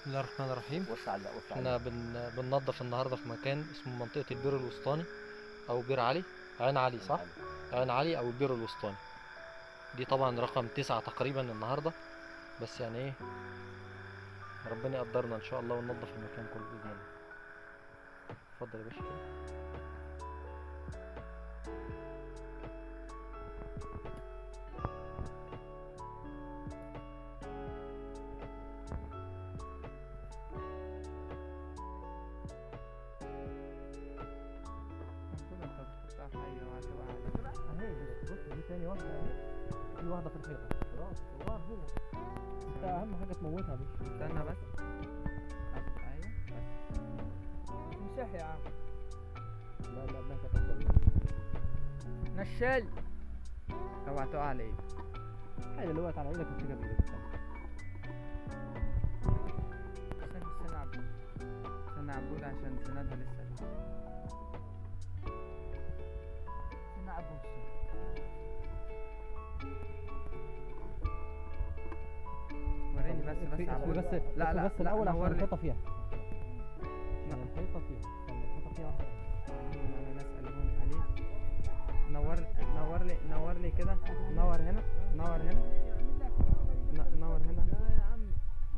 بسم الله الرحمن الرحيم وسع لا وسع احنا بن... بننظف النهارده في مكان اسمه منطقة البير الوسطاني او بير علي عين علي صح؟ عين علي او البير الوسطاني دي طبعا رقم تسعة تقريبا النهارده بس يعني ايه ربنا يقدرنا ان شاء الله وننظف المكان كله باذن الله اتفضل يا باشا كده. اهي بص بص دي تاني واحدة اهي في واحدة في الحيطة خلاص الغار هنا انت اهم حاجة تموتها مش استنى بس ايوه بس مسح يا عم لا لا لا تفضل نشال اوعى تقع على ايدي حاجة اللي وقعت على ايدك امسكها بايدك استنى استنى عبود استنى عبود عشان سندها لسه دي نلعب وريني بس بس في- عبود بس لا لا بس الاول نور عشان لي. الحيطة فيها عشان الحيطة فيها عشان الحيطة فيها واحدة انا نسأل هون حليب نور نور لي نور لي كده نور هنا نور هنا ن- نور هنا يا عمي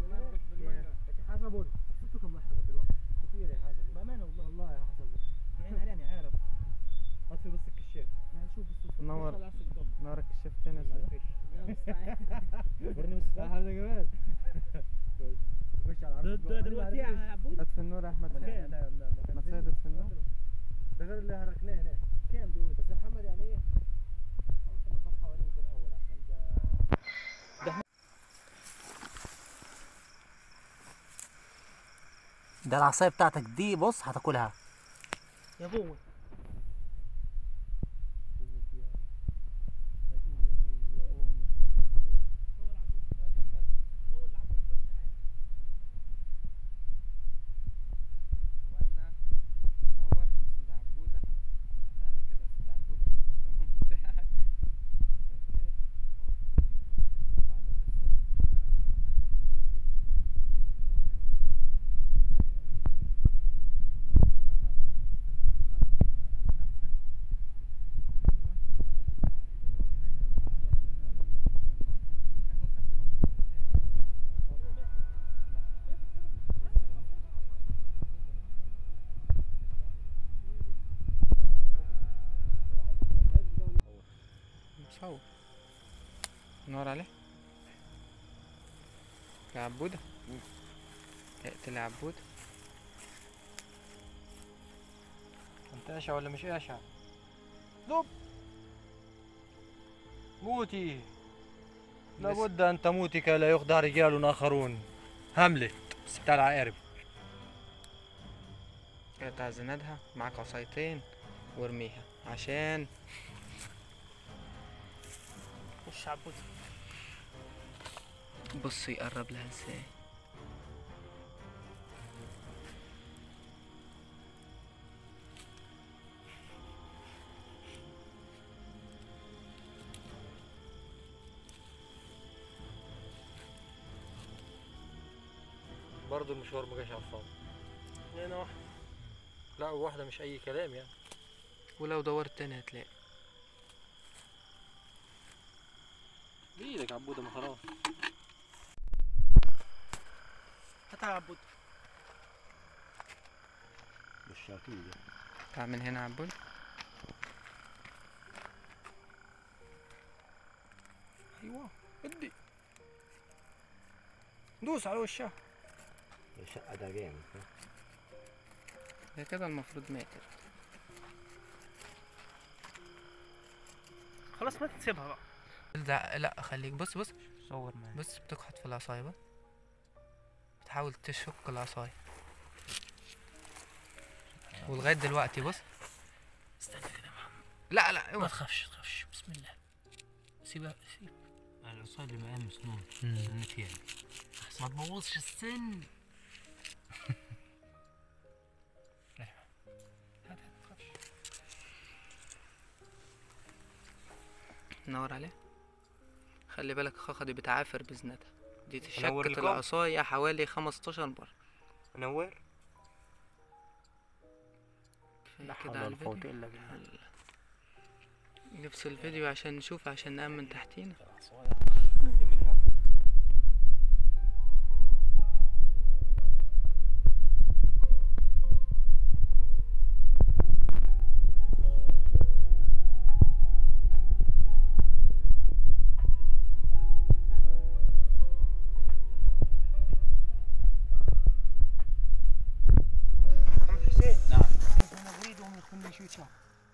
حسبوا شفتوا كم واحد دلوقتي كثير يا حسبوا بامانه والله والله يا حسبوا يعني علينا عارف اطفي بس الكشاف لا شوف بس نور نور الكشفتين يا سيدي ورني بس هذا كمان خش على العرض دلوقتي يا عبود اطفي النور يا احمد ما تصيد اطفي النور ده غير اللي هركناه هناك كام دول بس يا محمد يعني ايه حاول تنظف حواليك الاول عشان ده ده العصايه بتاعتك دي بص هتاكلها يا بوي وانا نور استاذ عبوده تعالى كده استاذ عبوده بالبطلون بتاعك عشان ايه طبعا الاستاذ احمد فلوسي واخونا طبعا الاستاذ عبد الانور نور على نفسك مصور نور عليه يا عبودة اقتل يا عبودة انت اشع ولا مش اشع دب موتي لابد ان تموتي كي لا يخدع رجال اخرون هاملت بس بتاع العقارب اقطع زنادها معاك عصايتين وارميها عشان خش عبود بص يقرب لها ازاي برضه المشوار ما جاش على الفاضي هنا واحدة لا واحدة مش أي كلام يعني ولو دورت تاني هتلاقي بإيدك عبودة ما خلاص هاتها يا عبود بالشاكين تعال من هنا عبود ايوه ادي دوس على وشها شقه ده جامد هي كده المفروض ماتت خلاص ما تسيبها بقى لا لا خليك بص بص صور معايا بص بتكحت في العصاية بص بتحاول تشك العصاية ولغاية دلوقتي بص استنى كده يا محمد لا لا ما اوعى تخافش تخافش بسم الله سيبها سيب العصايه اللي معاه مسنون مم. سنت يعني ما تبوظش السن هات هات ما تخافش نور عليه خلي بالك الخاخة دي بتعافر بزنتها دي أنور شكة لكم؟ العصاية حوالي 15 مرة انور كفاية كده على الفيديو الا بالله نفس الفيديو عشان نشوف عشان نأمن تحتينا محمد حسين نعم انا اريدهم يخلوني شو شاف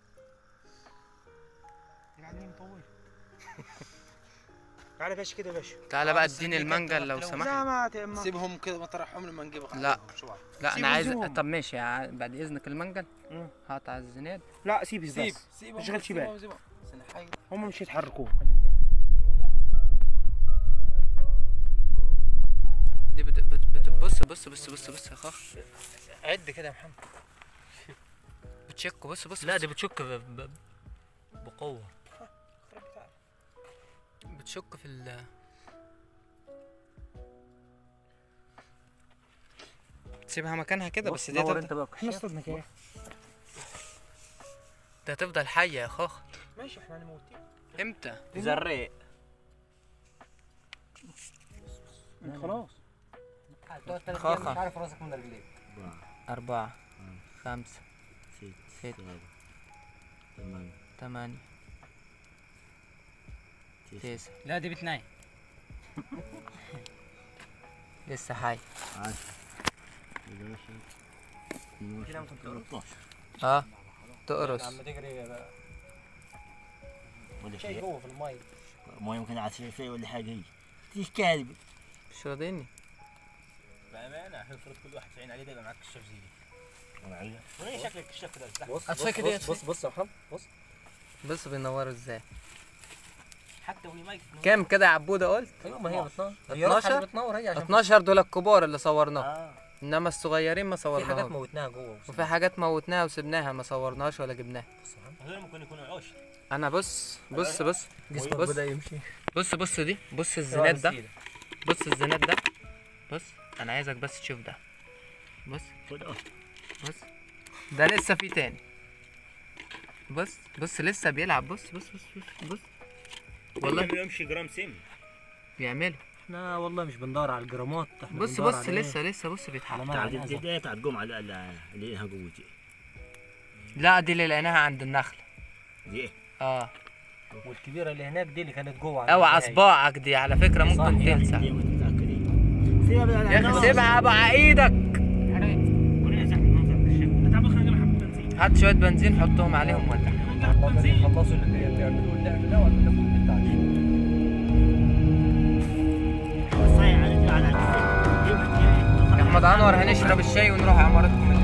يعني مطول تعال باش كده باش تعالى بقى اديني المنجل لو لا سمحت ما تم سيبهم كده مطرحهم لما نجيب لا لا سيب انا عايز الزوم. طب ماشي ع- بعد اذنك المنجل مم. هقطع الزناد لا سيب سيب بس سيب اشغل شبال. سنحاي هم مش يتحركوا دي بت... بت... بت... بص بص بص بص بص يا خخ عد كده يا محمد بتشك بص بص لا بص. دي بتشك ب... ب... بقوة بتشك في ال تسيبها مكانها كده بس دي نور هتفضل, انت بقى احنا صدنا كده دي هتفضل حية يا خخ ماشي احنا نموتين امتى زريق خلاص خاخة. عارف راسك من رجليك أربعة خمسة ست ست ثمانية تمانية تسعة لا دي بتنايم لسه حي عشرة 11 12 اه تقرص تجري بقى ولا شيء شيء جوه في المي ما يمكن على شيء ولا حاجة هي تيجي كاذب مش راضيني بأمانة المفروض كل واحد في عين عليه ده يبقى معاك كشاف زي دي بص وايه شكل الكشاف ده بص أطفي كده، بص بص بص يا محمد بص بص بينوروا ازاي حتى وهي ميت كام كده يا عبودة قلت ايوه ما هي بتنور 12 اللي بتنور هي عشان 12 دول الكبار اللي صورناهم اه انما الصغيرين ما في حاجات صورناهم موتناها جوه وفي حاجات موتناها وسبناها ما صورناهاش ولا جبناها هذول ممكن يكونوا عشر انا بص بص بص جسمك بص بدأ يمشي بص بص دي بص الزناد ده بص الزناد ده بص انا عايزك بس تشوف ده بص بص ده لسه في تاني بص بص لسه بيلعب بص بص بص بص, بص. والله بيمشي جرام سم بيعملوا احنا والله مش بندور على الجرامات احنا بص بندور بص على إيه؟ لسه لسه بص بيتحرك على تعال معنى دي الأذى. دي تعال تقوم على على اللي لها قوتي لا دي اللي لقيناها عند النخل دي ايه اه والكبيرة اللي هناك دي اللي كانت جوه على اوعى النهاية. صباعك دي على فكره ممكن صحيح. تلسع دي متأكدين سيبها بقى يا اخي سيبها ابو ايدك هات شويه بنزين حطهم عليهم ولع خلصوا اللي بيعملوه اللعب ده ولا ناخد بتاعك يا احمد انور هنشرب الشاي ونروح عمارتكم اللي